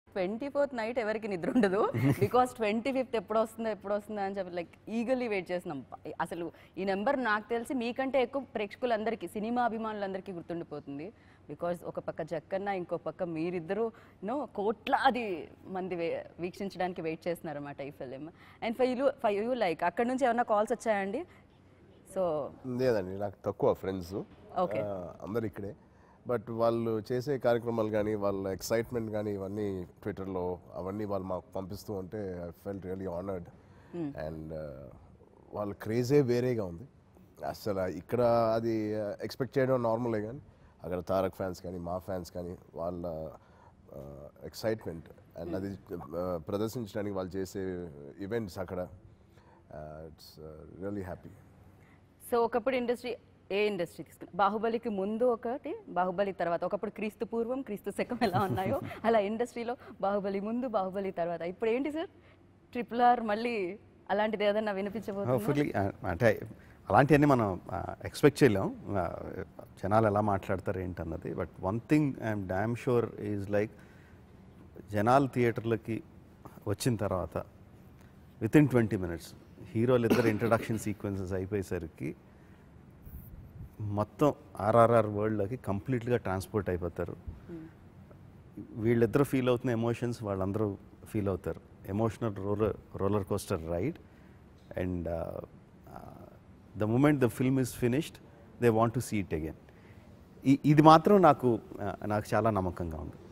Twenty fourth night ఎవరికి నిద్ర ఉండదు బికాస్ ట్వంటీ ఫిఫ్త్ ఎప్పుడు వస్తుందో ఎప్పుడు వస్తుందో అని చెప్పి లైక్ ఈగల్లీ వెయిట్ చేస్తున్నాం అసలు ఈ నెంబర్ నాకు తెలిసి మీకంటే ఎక్కువ ప్రేక్షకులందరికీ సినిమా అభిమానులందరికీ గుర్తుండిపోతుంది బికాజ్ ఒక పక్క జక్కన్న ఇంకో పక్క మీరిద్దరూ నో కోట్లాది మంది వే- వీక్షించడానికి వెయిట్ చేస్తున్నారు అనమాట ఈ film and five you five you like అక్కడ నుంచి ఏమైనా కాల్స్ వచ్చాయండి సో లేదండి నాకు తక్కువ ఫ్రెండ్స్ Okay. అందరు ఇక్కడే బట్ వాళ్ళు చేసే కార్యక్రమాలు కానీ వాళ్ళ ఎక్సైట్మెంట్ కానీ ఇవన్నీ ట్విట్టర్లో అవన్నీ వాళ్ళు మాకు పంపిస్తూ ఉంటే I felt really honoured and వాళ్ళ క్రేజే వేరేగా ఉంది అసలు ఇక్కడ అది ఎక్స్పెక్ట్ చేయడం నార్మలే కానీ అక్కడ తారక్ ఫ్యాన్స్ కానీ మా ఫ్యాన్స్ కానీ వాళ్ళ ఎక్సైట్మెంట్ అండ్ అది uh, ప్రదర్శించడానికి వాళ్ళు చేసే ఈవెంట్స్ అక్కడ ఇట్స్ రియలీ హ్యాపీ సో ఒకప్పుడు ఇండస్ట్రీ ఏ ఇండస్ట్రీ తీసుకున్నా బాహుబలికి ముందు ఒకటి బాహుబలి తర్వాత ఒకప్పుడు క్రీస్తు పూర్వం క్రీస్తు శకం ఎలా ఉన్నాయో అలా ఇండస్ట్రీలో బాహుబలి ముందు బాహుబలి తర్వాత ఇప్పుడు ఏంటి సార్ ట్రిపుల్ ఆర్ మళ్ళీ అలాంటిది ఏదన్నా వినిపించబోతుంది హోప్ఫుల్లీ అంటే అలాంటివన్నీ మనం ఎక్స్పెక్ట్ చేయలేం ఆ, జనాలు ఎలా మాట్లాడతారు ఏంటన్నది but one thing I'm damn sure is like జనాలు థియేటర్లకి వచ్చిన తర్వాత విత్ ఇన్ ట్వంటీ మినిట్స్ హీరోలు ఇద్దరు ఇంట్రడక్షన్ సీక్వెన్సెస్ అయిపోయేసరికి మొత్తం ఆర్ఆర్ఆర్ వరల్డ్లోకి కంప్లీట్గా ట్రాన్స్పోర్ట్ అయిపోతారు వీళ్ళిద్దరు ఫీల్ అవుతున్న ఎమోషన్స్ వాళ్ళందరూ ఫీల్ అవుతారు emotional roller roller coaster ride and the moment the film is finished they want to see it again ఇది మాత్రం నాకు ఆ, నాకు చాలా నమ్మకంగా ఉంది